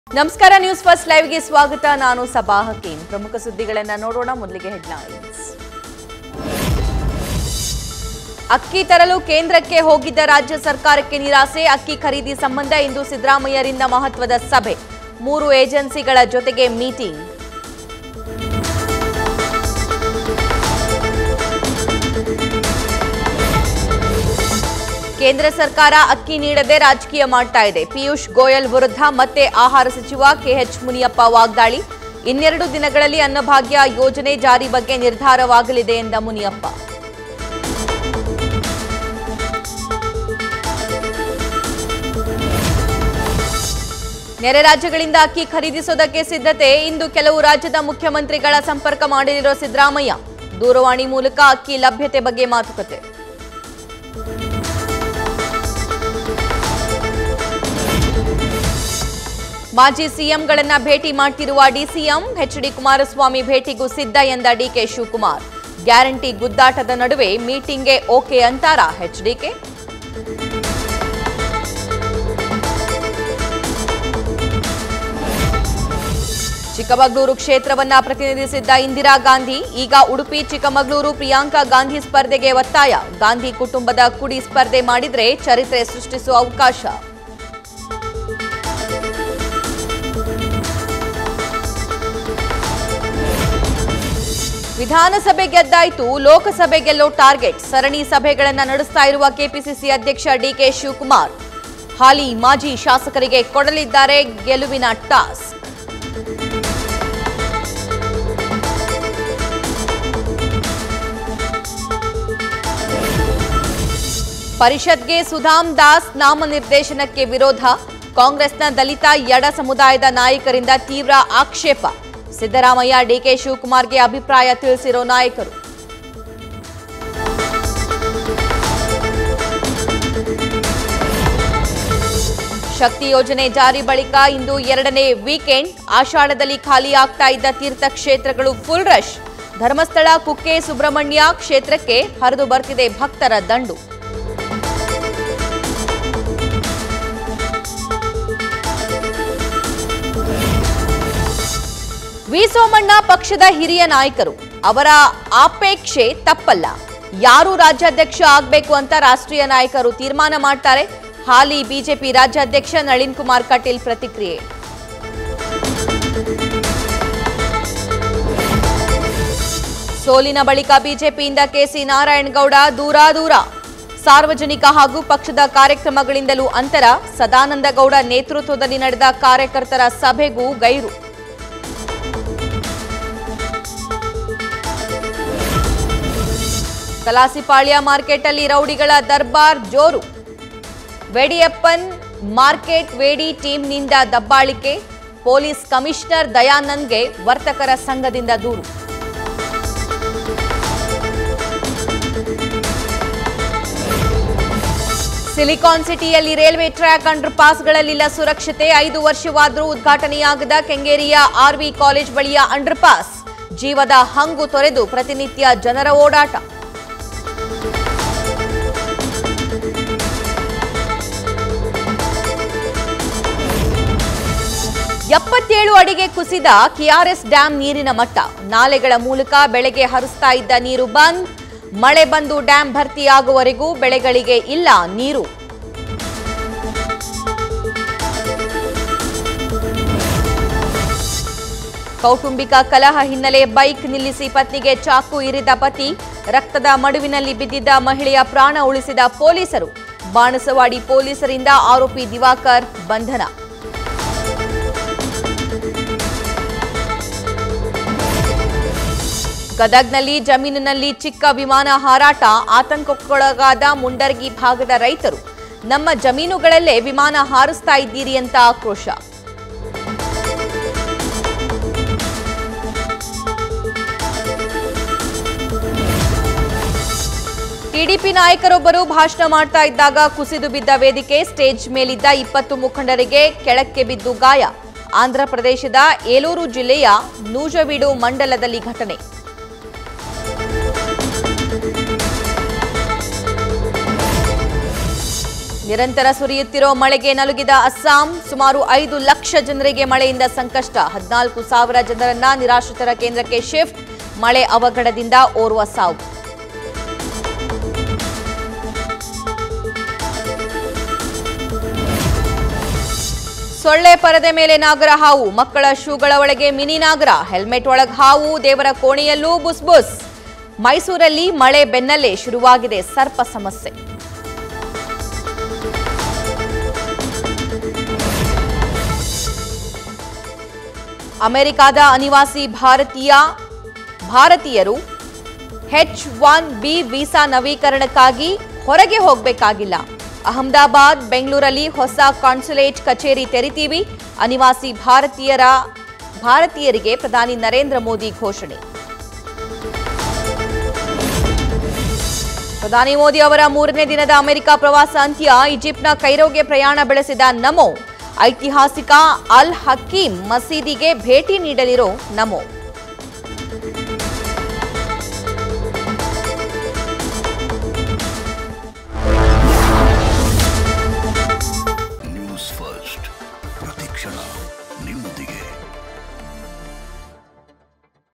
ನಮಸ್ಕಾರ news first ಲೈವ್ಗೆ ಸ್ವಾಗತ ನಾನು ಸಬಾ ಹಕೀಂ ಪ್ರಮುಖ ಸುದ್ದಿಗಳನ್ನ ನೋಡೋಣ ಮೊದಲಿಗೆ ಹೆಡ್ಲೈನ್ಸ್ ಅಕ್ಕಿ ತರಲು ಕೇಂದ್ರಕ್ಕೆ ಹೋಗಿದ್ದ ರಾಜ್ಯ ಸರ್ಕಾರಕ್ಕೆ ನಿರಾಸೆ ಅಕ್ಕಿ ಖರೀದಿ ಸಂಬಂಧ ಇಂದು ಸಿದ್ದರಾಮಯ್ಯರಿಂದ ಮಹತ್ವದ ಸಭೆ ಮೂರು ಏಜೆನ್ಸಿಗಳ ಜೊತೆಗೆ ಮೀಟಿಂಗ್ ಕೇಂದ್ರ ಸರ್ಕಾರ ಅಕ್ಕಿ ನೀಡದೆ ರಾಜಕೀಯ ಮಾಡ್ತಾ ಇದೆ ಪಿಯೂಷ್ ಗೋಯಲ್ ವಿರುದ್ಧ ಮತ್ತೆ ಆಹಾರ ಸಚಿವ ಕೆಎಚ್ ಮುನಿಯಪ್ಪ ವಾಗ್ದಾಳಿ ಇನ್ನೆರಡು ದಿನಗಳಲ್ಲಿ ಅನ್ನಭಾಗ್ಯ ಯೋಜನೆ ಜಾರಿ ಬಗ್ಗೆ ನಿರ್ಧಾರವಾಗಲಿದೆ ಎಂದ ಮುನಿಯಪ್ಪ ನೆರೆ ರಾಜ್ಯಗಳಿಂದ ಅಕ್ಕಿ ಖರೀದಿಸೋದಕ್ಕೆ ಸಿದ್ಧತೆ ಇಂದು ಕೆಲವು ರಾಜ್ಯದ ಮುಖ್ಯಮಂತ್ರಿಗಳ ಸಂಪರ್ಕ ಮಾಡಲಿರೋ ಸಿದ್ದರಾಮಯ್ಯ ದೂರವಾಣಿ ಮೂಲಕ ಅಕ್ಕಿ ಲಭ್ಯತೆ ಬಗ್ಗೆ ಮಾತುಕತೆ ಮಾಜಿ ಸಿಎಂಗಳನ್ನ ಭೇಟಿ ಮಾಡ್ತಿರುವ ಡಿಸಿಎಂ ಎಚ್ಡಿ ಕುಮಾರಸ್ವಾಮಿ ಭೇಟಿಗೂ ಸಿದ್ಧ ಎಂದ ಡಿಕೆ ಶಿವಕುಮಾರ್ ಗ್ಯಾರಂಟಿ ಗುದ್ದಾಟದ ನಡುವೆ ಮೀಟಿಂಗ್ಗೆ ಓಕೆ ಅಂತಾರ ಎಚ್ಡಿಕೆ ಚಿಕ್ಕಮಗಳೂರು ಕ್ಷೇತ್ರವನ್ನ ಪ್ರತಿನಿಧಿಸಿದ್ದ ಇಂದಿರಾ ಗಾಂಧಿ ಈಗ ಉಡುಪಿ ಚಿಕ್ಕಮಗಳೂರು ಪ್ರಿಯಾಂಕಾ ಗಾಂಧಿ ಸ್ಪರ್ಧೆಗೆ ಒತ್ತಾಯ ಗಾಂಧಿ ಕುಟುಂಬದ ಕುಡಿ ಸ್ಪರ್ಧೆ ಮಾಡಿದ್ರೆ ಚರಿತ್ರೆ ಸೃಷ್ಟಿಸುವ ಅವಕಾಶ ವಿಧಾನಸಭೆ ಗೆದ್ದಾಯ್ತು ಲೋಕಸಭೆ ಗೆಲ್ಲೋ ಟಾರ್ಗೆಟ್ ಸರಣಿ ಸಭೆಗಳನ್ನ ನಡೆಸ್ತಾ ಇರುವ ಕೆಪಿಸಿಸಿ ಅಧ್ಯಕ್ಷ ಡಿಕೆ ಶಿವಕುಮಾರ್ ಹಾಲಿ ಮಾಜಿ ಶಾಸಕರಿಗೆ ಕೊಡಲಿದ್ದಾರೆ ಗೆಲುವಿನ ಟಾಸ್ಕ್ ಪರಿಷತ್ಗೆ ಸುಧಾಮ್ ದಾಸ್ ನಾಮನಿರ್ದೇಶನಕ್ಕೆ ವಿರೋಧ ಕಾಂಗ್ರೆಸ್ನ ದಲಿತ ಎಡ ಸಮುದಾಯದ ನಾಯಕರಿಂದ ತೀವ್ರ ಆಕ್ಷೇಪ ಸಿದ್ದರಾಮಯ್ಯ ಡಿಕೆ ಶಿವಕುಮಾರ್ಗೆ ಅಭಿಪ್ರಾಯ ತಿಳಿಸಿರೋ ನಾಯಕರು ಶಕ್ತಿ ಯೋಜನೆ ಜಾರಿ ಬಳಿಕ ಇಂದು ಎರಡನೇ ವೀಕೆಂಡ್ ಆಷಾಢದಲ್ಲಿ ಖಾಲಿ ಆಗ್ತಾ ಇದ್ದ ತೀರ್ಥಕ್ಷೇತ್ರಗಳು ಫುಲ್ ರಶ್ ಧರ್ಮಸ್ಥಳ ಕುಕ್ಕೆ ಸುಬ್ರಹ್ಮಣ್ಯ ಕ್ಷೇತ್ರಕ್ಕೆ ಹರಿದು ಬರ್ತಿದೆ ಭಕ್ತರ ದಂಡು ವಿ ಸೋಮಣ್ಣ ಪಕ್ಷದ ಹಿರಿಯ ನಾಯಕರು ಅವರ ಆಪೇಕ್ಷೆ ತಪ್ಪಲ್ಲ ಯಾರು ರಾಜ್ಯಾಧ್ಯಕ್ಷ ಆಗಬೇಕು ಅಂತ ರಾಷ್ಟ್ರೀಯ ನಾಯಕರು ತೀರ್ಮಾನ ಮಾಡ್ತಾರೆ ಹಾಲಿ ಬಿಜೆಪಿ ರಾಜ್ಯಾಧ್ಯಕ್ಷ ನಳಿನ್ ಕುಮಾರ್ ಕಟೀಲ್ ಪ್ರತಿಕ್ರಿಯೆ ಸೋಲಿನ ಬಳಿಕ ಬಿಜೆಪಿಯಿಂದ ಕೆಸಿ ನಾರಾಯಣಗೌಡ ದೂರ ದೂರ ಸಾರ್ವಜನಿಕ ಹಾಗೂ ಪಕ್ಷದ ಕಾರ್ಯಕ್ರಮಗಳಿಂದಲೂ ಅಂತರ ಸದಾನಂದ ಗೌಡ ನೇತೃತ್ವದಲ್ಲಿ ನಡೆದ ಕಾರ್ಯಕರ್ತರ ಸಭೆಗೂ ಗೈರು ಕಲಾಸಿಪಾಳ್ಯ ಮಾರ್ಕೆಟ್ನಲ್ಲಿ ರೌಡಿಗಳ ದರ್ಬಾರ್ ಜೋರು ವೇಡಿಯಪ್ಪನ್ ಮಾರ್ಕೆಟ್ ವೇಡಿ ಟೀಮ್ನಿಂದ ದಬ್ಬಾಳಿಕೆ ಪೊಲೀಸ್ ಕಮಿಷನರ್ ದಯಾನಂದ್ಗೆ ವರ್ತಕರ ಸಂಘದಿಂದ ದೂರು ಸಿಲಿಕಾನ್ ಸಿಟಿಯಲ್ಲಿ ರೈಲ್ವೆ ಟ್ರ್ಯಾಕ್ ಅಂಡರ್ ಪಾಸ್ಗಳಲ್ಲಿಲ್ಲ ಸುರಕ್ಷತೆ ಐದು ವರ್ಷವಾದರೂ ಉದ್ಘಾಟನೆಯಾಗದ ಕೆಂಗೇರಿಯ ಆರ್ವಿ ಕಾಲೇಜ್ ಬಳಿಯ ಅಂಡರ್ ಪಾಸ್ ಜೀವದ ಹಂಗು ತೊರೆದು ಪ್ರತಿನಿತ್ಯ ಜನರ ಓಡಾಟ ಎಪ್ಪತ್ತೇಳು ಅಡಿಗೆ ಕುಸಿದ ಕೆಆರ್ಎಸ್ ಡ್ಯಾಂ ನೀರಿನ ಮಟ್ಟ ನಾಲೆಗಳ ಮೂಲಕ ಬೆಳೆಗೆ ಹರಿಸ್ತಾ ಇದ್ದ ನೀರು ಬಂದ್ ಮಳೆ ಬಂದು ಡ್ಯಾಂ ಭರ್ತಿಯಾಗುವವರೆಗೂ ಬೆಳೆಗಳಿಗೆ ಇಲ್ಲ ನೀರು ಕೌಟುಂಬಿಕ ಕಲಹ ಹಿನ್ನೆಲೆ ಬೈಕ್ ನಿಲ್ಲಿಸಿ ಪತ್ನಿಗೆ ಚಾಕು ಇರಿದ ಪತಿ ರಕ್ತದ ಮಡುವಿನಲ್ಲಿ ಬಿದ್ದಿದ್ದ ಮಹಿಳೆಯ ಪ್ರಾಣ ಉಳಿಸಿದ ಪೊಲೀಸರು ಬಾಣಸವಾಡಿ ಪೊಲೀಸರಿಂದ ಆರೋಪಿ ದಿವಾಕರ್ ಬಂಧನ ಗದಗ್ನಲ್ಲಿ ಜಮೀನಿನಲ್ಲಿ ಚಿಕ್ಕ ವಿಮಾನ ಹಾರಾಟ ಆತಂಕಕ್ಕೊಳಗಾದ ಮುಂಡರ್ಗಿ ಭಾಗದ ರೈತರು ನಮ್ಮ ಜಮೀನುಗಳಲ್ಲೇ ವಿಮಾನ ಹಾರಿಸ್ತಾ ಇದ್ದೀರಿ ಅಂತ ಆಕ್ರೋಶ ಟಿಡಿಪಿ ನಾಯಕರೊಬ್ಬರು ಭಾಷಣ ಮಾಡ್ತಾ ಇದ್ದಾಗ ಕುಸಿದು ಬಿದ್ದ ವೇದಿಕೆ ಸ್ಟೇಜ್ ಮೇಲಿದ್ದ ಇಪ್ಪತ್ತು ಮುಖಂಡರಿಗೆ ಕೆಳಕ್ಕೆ ಬಿದ್ದು ಗಾಯ ಆಂಧ್ರಪ್ರದೇಶದ ಏಲೂರು ಜಿಲ್ಲೆಯ ನೂಜವೀಡು ಮಂಡಲದಲ್ಲಿ ಘಟನೆ ನಿರಂತರ ಸುರಿಯುತ್ತಿರೋ ಮಳೆಗೆ ನಲುಗಿದ ಅಸ್ಸಾಂ ಸುಮಾರು ಐದು ಲಕ್ಷ ಜನರಿಗೆ ಮಳೆಯಿಂದ ಸಂಕಷ್ಟ ಹದಿನಾಲ್ಕು ಸಾವಿರ ಜನರನ್ನ ನಿರಾಶ್ರಿತರ ಕೇಂದ್ರಕ್ಕೆ ಶಿಫ್ಟ್ ಮಳೆ ಅವಘಡದಿಂದ ಓರ್ವ ಸಾವು ಸೊಳ್ಳೆ ಪರದೆ ಮೇಲೆ ನಾಗರ ಹಾವು ಮಕ್ಕಳ ಶೂಗಳ ಒಳಗೆ ಮಿನಿ ನಾಗರ ಹೆಲ್ಮೆಟ್ ಒಳಗ್ ಹಾವು ದೇವರ ಕೋಣೆಯಲ್ಲೂ ಬುಸ್ ಬುಸ್ ಮೈಸೂರಲ್ಲಿ ಮಳೆ ಬೆನ್ನಲ್ಲೇ ಶುರುವಾಗಿದೆ ಸರ್ಪ ಸಮಸ್ಯೆ ಅಮೆರಿಕಾದ ಅನಿವಾಸಿ ಭಾರತೀಯ ಭಾರತೀಯರು ಹೆಚ್ ಒನ್ ಬಿ ವೀಸಾ ನವೀಕರಣಕ್ಕಾಗಿ ಹೊರಗೆ ಹೋಗಬೇಕಾಗಿಲ್ಲ ಅಹಮದಾಬಾದ್ ಬೆಂಗಳೂರಲ್ಲಿ ಹೊಸ ಕಾನ್ಸುಲೇಟ್ ಕಚೇರಿ ತೆರಿತೀವಿ ಅನಿವಾಸಿ ಭಾರತೀಯರ ಭಾರತೀಯರಿಗೆ ಪ್ರಧಾನಿ ನರೇಂದ್ರ ಮೋದಿ ಘೋಷಣೆ ಪ್ರಧಾನಿ ಮೋದಿ ಅವರ ಮೂರನೇ ದಿನದ ಅಮೆರಿಕ ಪ್ರವಾಸ ಅಂತ್ಯ ಈಜಿಪ್ಟ್ನ ಕೈರೋಗೆ ಪ್ರಯಾಣ ಬೆಳೆಸಿದ ನಮೋ ಐತಿಹಾಸಿಕ ಅಲ್ ಹಕೀಂ ಮಸೀದಿಗೆ ಭೇಟಿ ನೀಡಲಿರೋ ನಮೋ ನ್ಯೂಸ್ ಫಸ್ಟ್ ಪ್ರತಿಕ್ಷಣ ನಿಮ್ಮೊಂದಿಗೆ